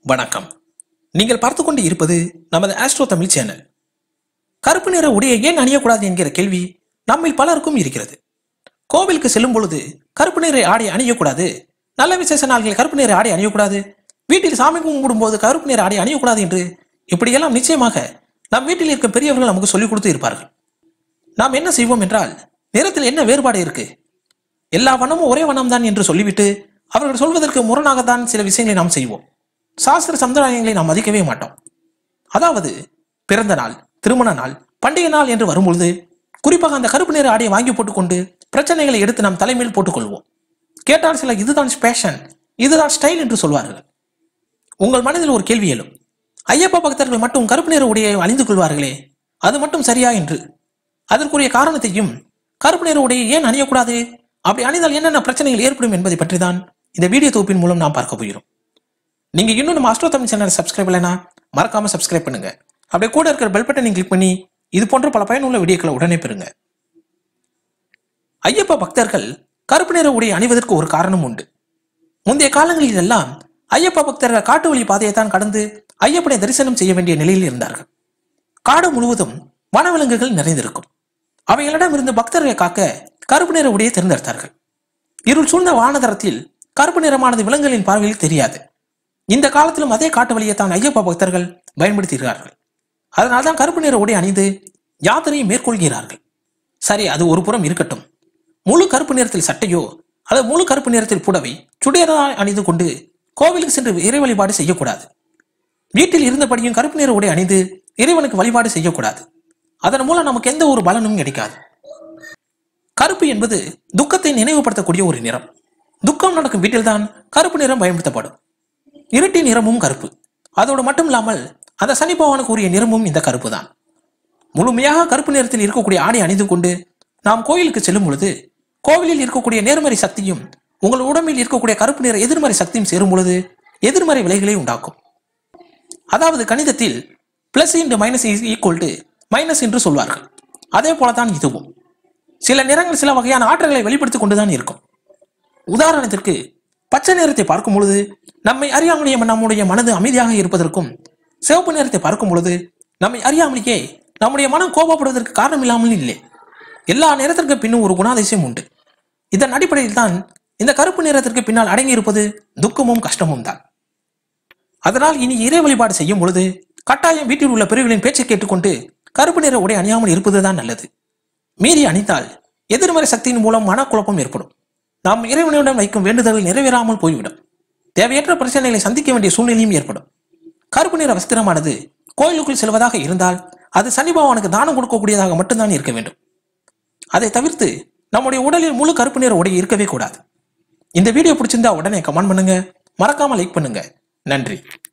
வணக்கம் நீங்கள் பார்த்து கொண்டு இருப்பது நமது ஆஸ்ட்ரோ தமிழ் சேனல் கருப்பு நிற உடையை ஏன் அணியக்கூடாது என்கிற கேள்வி நம்மில் பலருக்கும் இருக்கிறது கோவிலுக்கு செல்லும் பொழுது கருப்பு நிற ஆடை அணியக்கூடாது நல்ல விசேஷ நாள்களில் கருப்பு நிற ஆடை அணியக்கூடாது வீட்டில் சாமி கும்பிடும்போது கருப்பு நிற ஆடை அணியக்கூடாது என்று இப்படியெல்லாம் நிச்சயமாக நம் வீட்டில் இருக்கும் பெரியவர்கள் நமக்கு சொல்லிக் கொடுத்து இருப்பார்கள் நாம் என்ன செய்வோம் என்றால் நிறத்தில் என்ன வேறுபாடு இருக்கு எல்லா வண்ணமும் ஒரே வண்ணம் தான் என்று சொல்லிவிட்டு அவர்கள் சொல்வதற்கு முரணாகத்தான் சில விஷயங்களை நாம் செய்வோம் சாஸ்திர சம்பிரதாயங்களை நாம் மதிக்கவே மாட்டோம் அதாவது பிறந்த நாள் திருமண நாள் பண்டிகை நாள் என்று வரும்பொழுது குறிப்பாக அந்த கருப்பு நிற ஆடையை வாங்கி போட்டுக்கொண்டு பிரச்சனைகளை எடுத்து நாம் தலைமையில் போட்டுக்கொள்வோம் கேட்டால் சில இதுதான் ஸ்பேஷன் இதுதான் ஸ்டைல் என்று சொல்வார்கள் உங்கள் மனதில் ஒரு கேள்வி எழும் ஐயப்ப பக்தர்கள் மட்டும் கருப்பு நிற உடையை அணிந்து கொள்வார்களே அது மட்டும் சரியா என்று அதற்குரிய காரணத்தையும் கருப்பு நிற உடையை ஏன் அணியக்கூடாது அப்படி அணிந்தால் என்னென்ன பிரச்சனைகள் ஏற்படும் என்பதை பற்றி தான் இந்த வீடியோ தொகுப்பின் மூலம் நாம் பார்க்க போகிறோம் நீங்க இன்னும் நம்ம அஸ்ட்ரோ தமிழ் சேனல் சப்ஸ்கிரைப் இல்லைனா மறக்காம சப்ஸ்கிரைப் பண்ணுங்க அப்படியே கூட இருக்கிற பெல் பட்டனை கிளிக் பண்ணி இது போன்ற பல பயனுள்ள வீடியோக்களை உடனே பெறுங்க ஐயப்ப பக்தர்கள் கருப்பு நிற உடை அணிவதற்கு ஒரு காரணம் உண்டு முந்தைய காலங்களில் எல்லாம் ஐயப்ப பக்தர்கள் காட்டு வழி பாதையை தான் கடந்து ஐயப்பனை தரிசனம் செய்ய வேண்டிய நிலையில் இருந்தார்கள் காடு முழுவதும் வனவிலங்குகள் நிறைந்திருக்கும் அவைகளிடமிருந்து பக்தர்களை காக்க கருப்பு நிற உடையை தேர்ந்தெடுத்தார்கள் இருள் சூழ்ந்த வானதரத்தில் கருப்பு நிறமானது விலங்குகளின் பார்வையில் தெரியாது இந்த காலத்திலும் அதே காட்டு வழியை தான் ஐயப்ப பக்தர்கள் பயன்படுத்துகிறார்கள் அதனால்தான் கருப்பு நிற உடை அணிந்து யாத்திரையை மேற்கொள்கிறார்கள் சரி அது ஒரு புறம் இருக்கட்டும் முழு கருப்பு நிறத்தில் சட்டையோ அல்லது முழு கருப்பு நிறத்தில் புடவை சுடியராய் அணிந்து கொண்டு கோவிலுக்கு சென்று இறை வழிபாடு செய்யக்கூடாது வீட்டில் இருந்தபடியும் கருப்பு நிற உடை அணிந்து இறைவனுக்கு வழிபாடு செய்யக்கூடாது அதன் மூலம் நமக்கு எந்த ஒரு பலனும் கிடைக்காது கருப்பு என்பது துக்கத்தை நினைவுபடுத்தக்கூடிய ஒரு நிறம் துக்கம் நடக்கும் வீட்டில்தான் கருப்பு நிறம் பயன்படுத்தப்படும் இருட்டின் நிறமும் கருப்பு அதோடு மட்டும் இல்லாமல் அந்த சனி பகவானுக்கு உரிய நிறமும் இந்த கருப்பு தான் முழுமையாக கருப்பு நிறத்தில் இருக்கக்கூடிய ஆடை அணிந்து கொண்டு நாம் கோயிலுக்கு செல்லும் பொழுது கோவிலில் இருக்கக்கூடிய நேர்மறை சக்தியும் உங்கள் உடம்பில் இருக்கக்கூடிய கருப்பு நிற எதிர்மறை சக்தியும் சேரும் பொழுது எதிர்மறை விலைகளை உண்டாக்கும் அதாவது கணிதத்தில் plus into minus is equal to minus என்று சொல்வார்கள் அதே போலதான் இதுவும் சில நிறங்கள் சில வகையான ஆற்றல்களை வெளிப்படுத்திக் கொண்டுதான் இருக்கும் உதாரணத்திற்கு பச்சை நிறத்தை பார்க்கும் பொழுது நம்மை அறியாமலேயே நம்முடைய மனது அமைதியாக இருப்பதற்கும் சிவப்பு நிறத்தை பார்க்கும் பொழுது நம்மை அறியாமலேயே நம்முடைய மனம் கோபப்படுவதற்கு காரணம் இல்லாமல் இல்லை எல்லா நிறத்திற்கு பின்னும் ஒரு குணாதிசயம் உண்டு இதன் அடிப்படையில் தான் இந்த கருப்பு நிறத்திற்கு பின்னால் அடங்கி இருப்பது துக்கமும் கஷ்டமும் தான் அதனால் இனி இறை வழிபாடு செய்யும் பொழுது கட்டாயம் வீட்டில் உள்ள பிரிவுகளின் பேச்சை கேட்டுக்கொண்டு கருப்பு நிற உடை அணியாமல் இருப்பதுதான் நல்லது மீறி அணிந்தால் எதிர்மறை சக்தியின் மூலம் மனக்குழப்பம் ஏற்படும் நாம் இறைவனிடம் வைக்கும் வேண்டுதல்கள் நிறைவேறாமல் போய்விடும் தேவையற்ற பிரச்சனைகளை சந்திக்க வேண்டிய சூழ்நிலையும் ஏற்படும் கருப்பு நிற வஸ்திரமானது கோயிலுக்குள் செல்வதாக இருந்தால் அது சனி பகவானுக்கு தானம் கொடுக்கக்கூடியதாக மட்டும்தான் இருக்க வேண்டும் அதை தவிர்த்து நம்முடைய உடலில் முழு கருப்பு நிற உடை இருக்கவே கூடாது இந்த வீடியோ பிடிச்சிருந்தா உடனே கமெண்ட் பண்ணுங்க மறக்காம லைக் பண்ணுங்க நன்றி